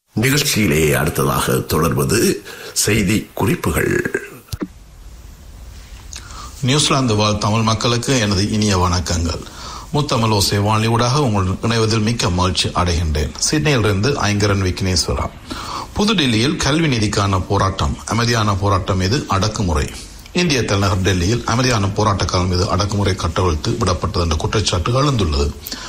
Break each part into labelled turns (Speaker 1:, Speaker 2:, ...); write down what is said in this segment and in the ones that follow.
Speaker 1: நிகழ்ச்சியிலே அடுத்ததாக தொடர்வது செய்தி குறிப்புகள்
Speaker 2: நியூசிலாந்து வாழ் தமிழ் மக்களுக்கு எனது இனிய வணக்கங்கள் முத்தமிழ் ஓசை வாணியூடாக உங்களுடன் இணைவதில் மிக்க மகிழ்ச்சி அடைகின்றேன் சிட்னியிலிருந்து ஐங்கரன் விக்னேஸ்வரா புதுடில்லியில் கல்வி நிதிக்கான போராட்டம் அமைதியான போராட்டம் மீது அடக்குமுறை இந்திய தலைநகர் டெல்லியில் அமைதியான போராட்டக்காரர் மீது அடக்குமுறை கட்டவிழ்த்து விடப்பட்டது என்ற குற்றச்சாட்டு எழுந்துள்ளது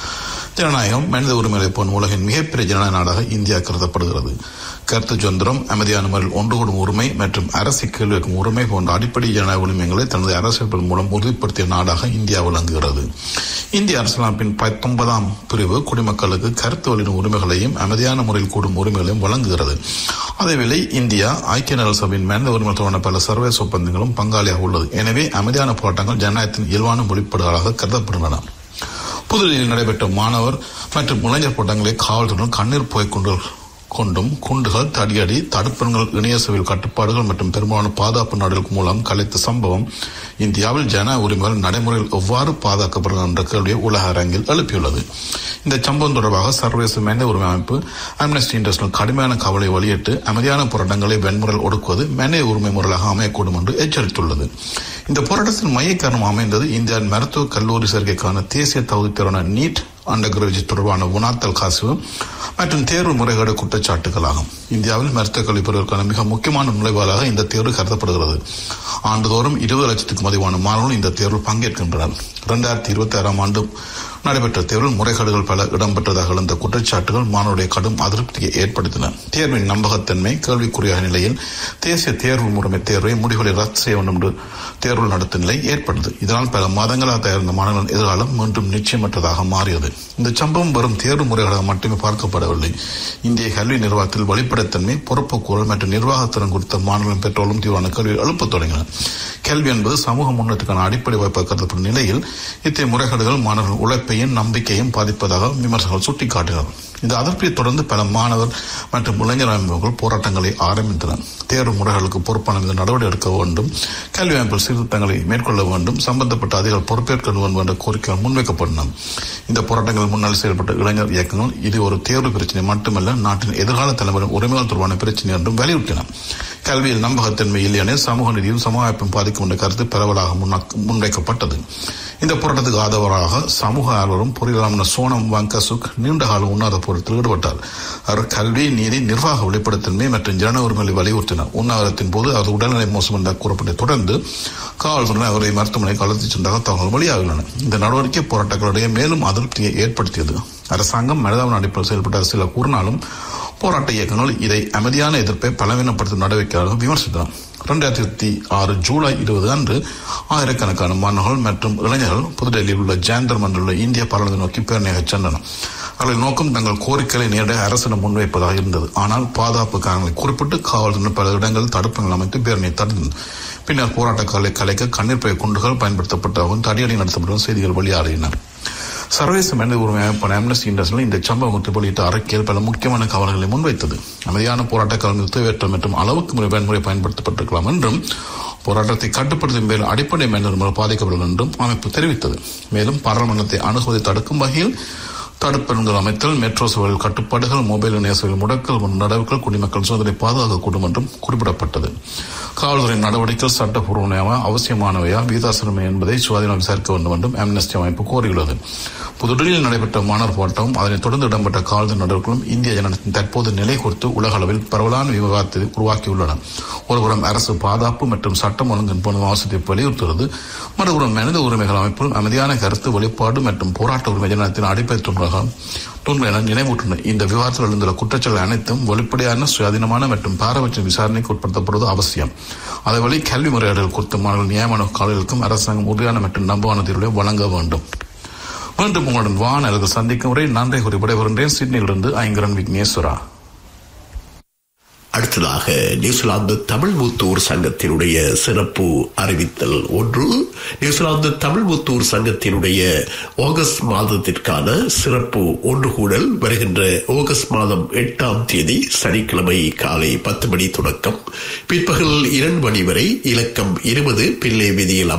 Speaker 2: ஜனநாயகம் மனித உரிமைகளை போன்ற உலகின் மிகப்பெரிய ஜனநாயக நாடாக இந்தியா கருதப்படுகிறது கருத்து சுதந்திரம் அமைதியான முறையில் ஒன்று கூடும் உரிமை மற்றும் அரசு கேள்வி வைக்கும் உரிமை போன்ற அடிப்படை ஜனநாயக உரிமைகளை தனது அரசியல் மூலம் உறுதிப்படுத்திய நாடாக இந்தியா விளங்குகிறது இந்திய அரசியலமைப்பின் பத்தொன்பதாம் பிரிவு குடிமக்களுக்கு கருத்து வெளியிடும் உரிமைகளையும் அமைதியான முறையில் கூடும் உரிமைகளையும் வழங்குகிறது அதேவேளை இந்தியா ஐக்கிய நாடு சபையின் மனித உரிமை தொடர்பான பல சர்வதேச ஒப்பந்தங்களும் பங்காளியாக உள்ளது எனவே அமைதியான போராட்டங்கள் ஜனநாயகத்தின் இயல்பான வெளிப்பாடுகளாக கருதப்படுகின்றன புதுதில்லியில் நடைபெற்ற மாணவர் மற்றும் இளைஞர் போராட்டங்களை காவல்துறையினர் கண்ணீர் புகைக்குண்டு கொண்டும் குண்டுகள் தடியடி தடுப்பன்கள் இணைய சேவையில் கட்டுப்பாடுகள் மற்றும் பெரும்பாலான பாதுகாப்பு நாடுகளுக்கு மூலம் கலைத்த சம்பவம் இந்தியாவில் ஜன உரிமைகள் நடைமுறையில் எவ்வாறு பாதுகாக்கப்படுகிறது என்ற கேள்வியை உலக அரங்கில் எழுப்பியுள்ளது இந்த சம்பவம் தொடர்பாக சர்வதேச மனித உரிமை அமைப்பு அம்னஸ்டி இன்டர்நேஷனல் கடுமையான கவலை வெளியிட்டு அமைதியான போராட்டங்களை வன்முறையில் ஒடுக்குவது மனித உரிமை முறையாக அமையக்கூடும் என்று எச்சரித்துள்ளது இந்த போராட்டத்தின் மைய காரணம் அமைந்தது இந்தியாவின் மருத்துவ கல்லூரி சேர்க்கைக்கான தேசிய தகுதி தேர்வான நீட் அண்டர் கிராஜுவேட் தொடர்பான உணாத்தல் காசு மற்றும் தேர்வு முறைகேடு குற்றச்சாட்டுகளாகும் இந்தியாவில் மருத்துவக் கல்வி பெறுவதற்கான மிக முக்கியமான நுழைவாளாக இந்த தேர்வு கருதப்படுகிறது ஆண்டுதோறும் இருபது லட்சத்துக்கும் அதிகமான மாணவர்கள் இந்த தேர்வில் பங்கேற்கின்றனர் இரண்டாயிரத்தி இருபத்தி ஆறாம் ஆண்டு நடைபெற்ற தேர்வில் முறைகேடுகள் பல இடம்பெற்றதாக எழுந்த குற்றச்சாட்டுகள் மாணவருடைய கடும் அதிருப்தியை ஏற்படுத்தின தேர்வின் நம்பகத்தன்மை கேள்விக்குறியான நிலையில் தேசிய தேர்வு முறைமை தேர்வை முடிவுகளை ரத்து செய்ய வேண்டும் என்று தேர்வு நடத்தும் நிலை ஏற்பட்டது இதனால் பல மாதங்களாக தயாரிந்த மாணவர்களின் எதிர்காலம் மீண்டும் நிச்சயமற்றதாக மாறியது இந்த சம்பவம் வரும் தேர்வு முறைகளாக மட்டுமே பார்க்கப்படவில்லை இந்திய கல்வி நிர்வாகத்தில் வெளிப்படைத்தன்மை பொறுப்புக்கூறல் மற்றும் நிர்வாகத்திறன் குறித்த மாணவர்களின் பெற்றோரும் தீவிரமான கேள்விகள் எழுப்பத் தொடங்கினர் கல்வி என்பது சமூக முன்னேற்றத்துக்கான அடிப்படை வாய்ப்பாக கருதப்படும் நிலையில் இத்தகைய முறைகேடுகள் மாணவர்கள் உழைப்பையும் நம்பிக்கையும் பாதிப்பதாக விமர்சகர்கள் சுட்டிக்காட்டினர் இந்த அதிருப்தியை தொடர்ந்து பல மாணவர் மற்றும் இளைஞர் அமைப்புகள் போராட்டங்களை ஆரம்பித்தனர் தேர்வு முறைகளுக்கு பொறுப்பான மீது நடவடிக்கை எடுக்க வேண்டும் கல்வி அமைப்பில் சீர்திருத்தங்களை மேற்கொள்ள வேண்டும் சம்பந்தப்பட்ட அதிகாரிகள் பொறுப்பேற்க வேண்டும் என்ற கோரிக்கைகள் முன்வைக்கப்பட்டன இந்த போராட்டங்கள் முன்னால் செயல்பட்ட இளைஞர் இயக்கங்கள் இது ஒரு தேர்வு பிரச்சனை மட்டுமல்ல நாட்டின் எதிர்கால தலைமுறை உரிமைகள் தொடர்பான பிரச்சனை என்றும் வலியுறுத்தின கல்வியில் நம்பகத்தன்மை இல்லையெனில் சமூக நீதியும் சமுதாயப்பும் பாதிக்கும் என்ற கருத்து பரவலாக முன்வைக்கப்பட்டது இந்த போராட்டத்துக்கு ஆதரவாக சமூக ஆர்வலரும் பொறியியலாளர் சோனம் வாங்கசுக் நீண்டகால உண்ணாத போராட்டத்தில் ஈடுபட்டார் அவர் கல்வி நீதி நிர்வாக வெளிப்படத்தன்மை மற்றும் ஜன உரிமைகளை வலியுறுத்தினார் உண்ணாவிரத்தின் போது அவர் உடல்நிலை மோசம் என்ற கூறப்பட்ட தொடர்ந்து காவல்துறை அவரை மருத்துவமனைக்கு அழைத்துச் சென்றதாக தகவல் வெளியாகியுள்ளன இந்த நடவடிக்கை போராட்டங்களுடைய மேலும் அதிருப்தியை ஏற்படுத்தியது அரசாங்கம் மனிதாபின் அடிப்படையில் செயல்பட்ட சில கூறினாலும் போராட்ட இயக்கங்கள் இதை அமைதியான எதிர்ப்பை பலவீனப்படுத்தும் நடவடிக்கையாக விமர்சித்தனர் இரண்டாயிரத்தி ஆறு ஜூலை இருபது அன்று ஆயிரக்கணக்கான மாணவர்கள் மற்றும் இளைஞர்கள் புதுடெல்லியில் உள்ள ஜாந்தர் மன்றில் இந்திய பாராளுமன்ற நோக்கி பேரணியாக சென்றனர் அவர்களின் நோக்கம் தங்கள் கோரிக்கைகளை நேரடியாக அரசிடம் முன்வைப்பதாக இருந்தது ஆனால் பாதுகாப்பு காரணங்களை குறிப்பிட்டு காவல்துறை பல இடங்களில் தடுப்புகள் அமைத்து பேரணியை தடுத்தது பின்னர் போராட்டக்காரர்களை கலைக்க கண்ணீர் பை குண்டுகள் பயன்படுத்தப்பட்டதாகவும் தடியடி நடத்தப்பட்ட செய்திகள் வெளியாகின சர்வதேச மனித உரிமை அமைப்பான அம்னஸ்டி இன்டர்நேஷனல் இந்த சம்பவத்தை வெளியிட்ட அறிக்கையில் பல முக்கியமான கவலைகளை முன்வைத்தது அமைதியான போராட்டக்காரர்கள் தேவையற்ற மற்றும் அளவுக்கு முறை வன்முறை பயன்படுத்தப்பட்டிருக்கலாம் என்றும் போராட்டத்தை கட்டுப்படுத்தும் மேல் அடிப்படை மனித உரிமை பாதிக்கப்படும் என்றும் அமைப்பு தெரிவித்தது மேலும் பாராளுமன்றத்தை அணுகுவதை தடுக்கும் வகையில் தடுப்பெண்கள் அமைத்தல் மெட்ரோ சேவைகள் கட்டுப்பாடுகள் மொபைல் இணைய சேவைகள் முடக்கல் போன்ற நடவடிக்கைகள் குடிமக்கள் சுதந்திரை பாதுகாக்கக்கூடும் என்றும் குறிப்பிடப்பட்டது காவல்துறை நடவடிக்கைகள் சட்டப்பூர்வமாக அவசியமானவையா வீதாசிரமை என்பதை சுவாதீனம் விசாரிக்க வேண்டும் என்றும் அம்னஸ்டி அமைப்பு கோரியுள்ளது புதுடில்லியில் நடைபெற்ற மாணவர் போராட்டம் அதனைத் தொடர்ந்து இடம்பெற்ற காவல்துறை நடவடிக்கைகளும் இந்திய ஜனத்தின் தற்போது நிலை குறித்து உலக அளவில் பரவலான விவகாரத்தை உருவாக்கியுள்ளன ஒருபுறம் அரசு பாதுகாப்பு மற்றும் சட்டம் ஒழுங்கின் போன அவசியத்தை வலியுறுத்துகிறது மறுபுறம் மனித உரிமைகள் அமைப்பில் அமைதியான கருத்து வெளிப்பாடு மற்றும் போராட்ட உரிமை ஜனத்தின் அடிப்படை தூண்களாக தூண்கள் என நினைவூட்டின இந்த விவாதத்தில் எழுந்துள்ள குற்றச்சாட்டுகள் அனைத்தும் வெளிப்படையான சுயாதீனமான மற்றும் பாரபட்ச விசாரணைக்கு உட்படுத்தப்படுவது அவசியம் அதேவழி கல்வி முறையாடல் குறித்த மாணவர்கள் நியமன காலைகளுக்கும் அரசாங்கம் உறுதியான மற்றும் நம்பவான தீர்வுகளை வழங்க வேண்டும் மீண்டும் உங்களுடன் வான் அல்லது சந்திக்கும் முறை நன்றி கூறி விடைபெறுகின்றேன் சிட்னியிலிருந்து ஐங்கரன் விக்னேஸ்வரா
Speaker 1: அடுத்ததாக நியூசிலாந்து தமிழ் முத்தூர் சங்கத்தினுடைய சிறப்பு அறிவித்தல் ஒன்று நியூசிலாந்து தமிழ் முத்தூர் சங்கத்தினுடைய ஆகஸ்ட் மாதத்திற்கான சிறப்பு ஒன்று கூடல் வருகின்ற ஆகஸ்ட் மாதம் எட்டாம் தேதி சனிக்கிழமை காலை பத்து மணி தொடக்கம் பிற்பகல் இரண்டு மணி வரை இலக்கம் இருபது பிள்ளை வீதியில்